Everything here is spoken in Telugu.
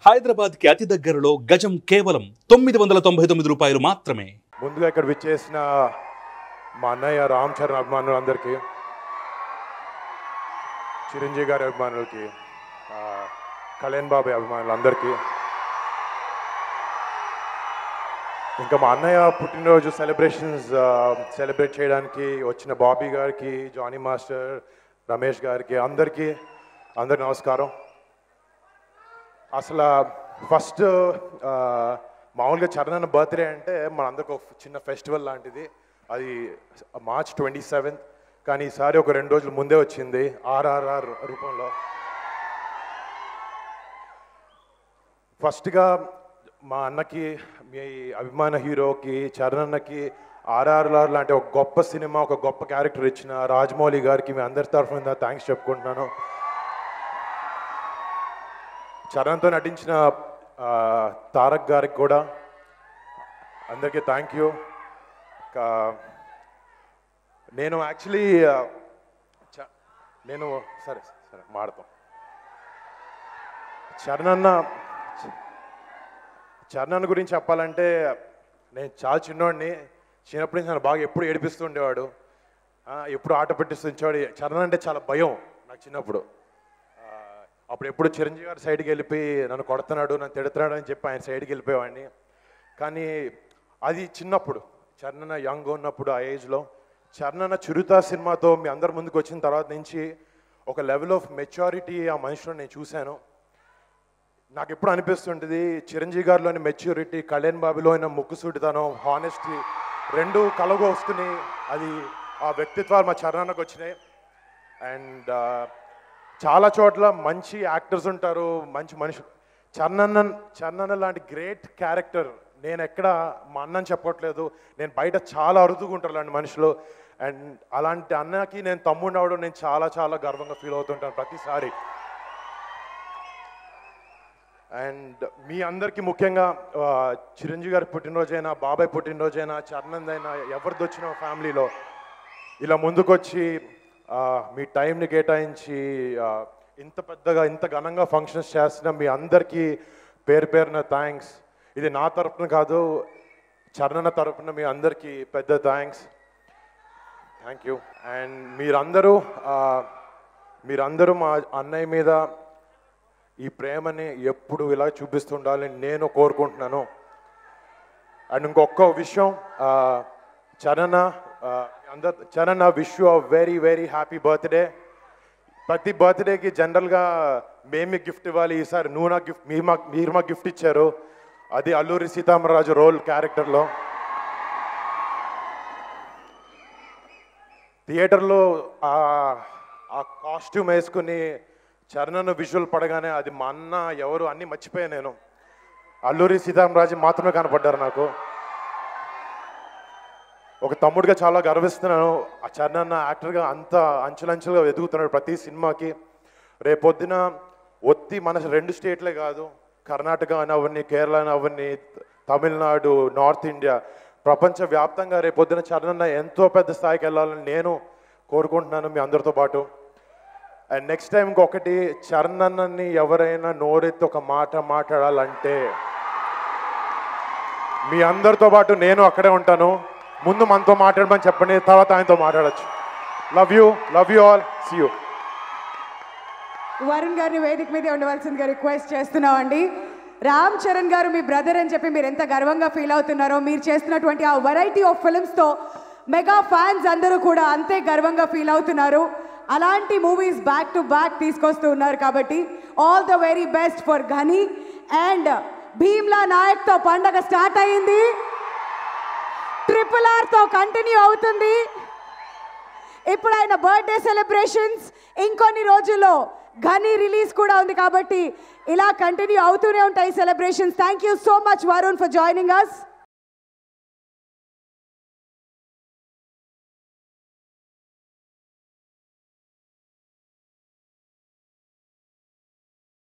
హైదరాబాద్ కి అతి దగ్గరలో గజం కేవలం తొమ్మిది వందల తొంభై తొమ్మిది రూపాయలు మాత్రమే ముందుగా ఇక్కడ విచ్చేసిన మా అన్నయ్య రామ్ చరణ్ అభిమానులందరికీ చిరంజీవి గారి అభిమానులకి ఆ, కళ్యాణ్ బాబాయ్ అభిమానులందరికీ ఇంకా మా అన్నయ్య పుట్టినరోజు సెలబ్రేషన్స్ సెలబ్రేట్ చేయడానికి వచ్చిన బాబీ గారికి జానీ మాస్టర్ రమేష్ గారికి అందరికీ అందరికి నమస్కారం అసలు ఫస్ట్ మామూలుగా చరణ్ బర్త్డే అంటే మనందరికి ఒక చిన్న ఫెస్టివల్ లాంటిది అది మార్చ్ ట్వంటీ సెవెంత్ కానీ ఈసారి ఒక రెండు రోజుల ముందే వచ్చింది ఆర్ఆర్ఆర్ రూపంలో ఫస్ట్గా మా అన్నకి మీ అభిమాన హీరోకి చరణ్ అన్నకి ఆర్ఆర్ఆర్ లాంటి ఒక గొప్ప సినిమా ఒక గొప్ప క్యారెక్టర్ ఇచ్చిన రాజమౌళి గారికి మీ అందరి తరఫున థ్యాంక్స్ చెప్పుకుంటున్నాను చరణ్తో నటించిన ఆ, తారక్ గారికి కూడా అందరికీ థ్యాంక్ యూ నేను యాక్చువల్లీ నేను సరే సరే మాడతాం చరణ్ అన్న చరణ్ అన్న గురించి చెప్పాలంటే నేను చాలా చిన్నోడిని చిన్నప్పటి నుంచి నన్ను బాగా ఎప్పుడు ఏడిపిస్తూ ఉండేవాడు ఆ, ఎప్పుడు ఆట పెట్టిస్తూ ఉంచేవాడు చరణ్ అంటే చాలా భయం నాకు చిన్నప్పుడు ఆ, అప్పుడు ఎప్పుడు చిరంజీవి గారి సైడ్కి వెళ్ళిపోయి నన్ను కొడుతున్నాడు నన్ను తిడుతున్నాడు అని చెప్పి ఆయన సైడ్కి వెళ్ళిపోయేవాడిని కానీ అది చిన్నప్పుడు చరణ్ యంగ్ ఉన్నప్పుడు ఆ ఏజ్లో చరణ్ చిరుత సినిమాతో మీ అందరి ముందుకు వచ్చిన తర్వాత నుంచి ఒక లెవెల్ ఆఫ్ మెచ్యూరిటీ ఆ మనిషిలో నేను చూశాను నాకు ఎప్పుడు అనిపిస్తుంటుంది చిరంజీవి గారిలోని మెచ్యూరిటీ కళ్యాణ్ బాబులో అయిన ముక్కుసూటితనం హానెస్టీ రెండు కలగ వస్తుని అది ఆ వ్యక్తిత్వాలు మా చరణానికి వచ్చినాయి అండ్ చాలా చోట్ల మంచి యాక్టర్స్ ఉంటారు మంచి మనుషులు చరణన్న చరణన్న లాంటి గ్రేట్ క్యారెక్టర్ నేను ఎక్కడ మా అన్నని చెప్పట్లేదు నేను బయట చాలా అరుదుగా ఉంటారు అలాంటి మనుషులు అండ్ అలాంటి అన్నకి నేను తమ్ముడు అవడం నేను చాలా చాలా గర్వంగా ఫీల్ అవుతుంటాను ప్రతిసారి అండ్ మీ అందరికీ ముఖ్యంగా ఆ, చిరంజీవి గారి పుట్టినరోజైనా బాబాయ్ పుట్టినరోజైనా చరణంద్ అయినా ఎవరిది వచ్చిన ఫ్యామిలీలో ఇలా ముందుకొచ్చి ఆ, మీ టైంని కేటాయించి ఆ, ఇంత పెద్దగా ఇంత ఘనంగా ఫంక్షన్స్ చేస్తున్న మీ అందరికీ పేరు పేరున థ్యాంక్స్ ఇది నా తరపున కాదు చరణన తరపున మీ అందరికీ పెద్ద థ్యాంక్స్ థ్యాంక్ యూ అండ్ మీరందరూ ఆ, మీరందరూ మా అన్నయ్య మీద ఈ ప్రేమని ఎప్పుడు ఇలా చూపిస్తుండాలని నేను కోరుకుంటున్నాను అండ్ ఇంకొక విషయం ఆ, చరణ్ అందరు Charan wish you very very happy birthday ప్రతి బర్త్డేకి జనరల్గా మేము మీకు గిఫ్ట్ ఇవ్వాలి ఈసారి నువ్వు నాకు గిఫ్ట్ మీరు మాకు మీరు మాకు గిఫ్ట్ ఇచ్చారు అది అల్లూరి సీతారామరాజు రోల్ క్యారెక్టర్లో థియేటర్లో ఆ ఆ కాస్ట్యూమ్ వేసుకుని చరణ్ విజువల్ పడగానే అది మా అన్న ఎవరు అన్నీ మర్చిపోయా నేను అల్లూరి సీతారామరాజు మాత్రమే కనపడ్డారు నాకు ఒక తమ్ముడిగా చాలా గర్విస్తున్నాను ఆ చరణ్ యాక్టర్గా అంత అంచులంచులుగా ఎదుగుతున్నాడు ప్రతి సినిమాకి రేపొద్దున ఒత్తి మన రెండు స్టేట్లే కాదు కర్ణాటక అని అవన్నీ కేరళ అని అవన్నీ తమిళనాడు నార్త్ ఇండియా ప్రపంచ వ్యాప్తంగా రేపొద్దున చరణ్ ఎంతో పెద్ద స్థాయికి వెళ్ళాలని నేను కోరుకుంటున్నాను మీ అందరితో పాటు అండ్ నెక్స్ట్ టైం ఇంకొకటి చరణ్ అన్నని ఎవరైనా నోరెత్తి ఒక మాట మాట్లాడాలంటే మీ అందరితో పాటు నేను అక్కడే ఉంటాను ముందు మనతో మాట్లాడమని చెప్పండి తర్వాత ఆయనతో మాట్లాడచ్చు love you love you all see you Varun గారిని వేదిక మీద ఉండవలసిందిగా రిక్వెస్ట్ చేస్తున్నామండి రామ్ చరణ్ గారు మీ బ్రదర్ అని చెప్పి మీరు ఎంత గర్వంగా ఫీల్ అవుతున్నారో మీరు చేస్తున్నటువంటి ఆ వెరైటీ ఆఫ్ ఫిల్మ్స్తో మెగా ఫ్యాన్స్ అందరూ కూడా అంతే గర్వంగా ఫీల్ అవుతున్నారు అలాంటి మూవీస్ బ్యాక్ టు బ్యాక్ తీసుకొస్తూ ఉన్నారు కాబట్టి all the very best for Ghani and Bheemla నాయక్తో పండగ స్టార్ట్ అయ్యింది ట్రిపుల్ ఆర్తో కంటిన్యూ అవుతుంది ఇప్పుడు ఆయన బర్త్డే సెలబ్రేషన్స్ ఇంకొన్ని రోజుల్లో ఘనీ రిలీజ్ కూడా ఉంది కాబట్టి ఇలా కంటిన్యూ అవుతూనే ఉంటాయి celebrations thank you so much Varun for joining us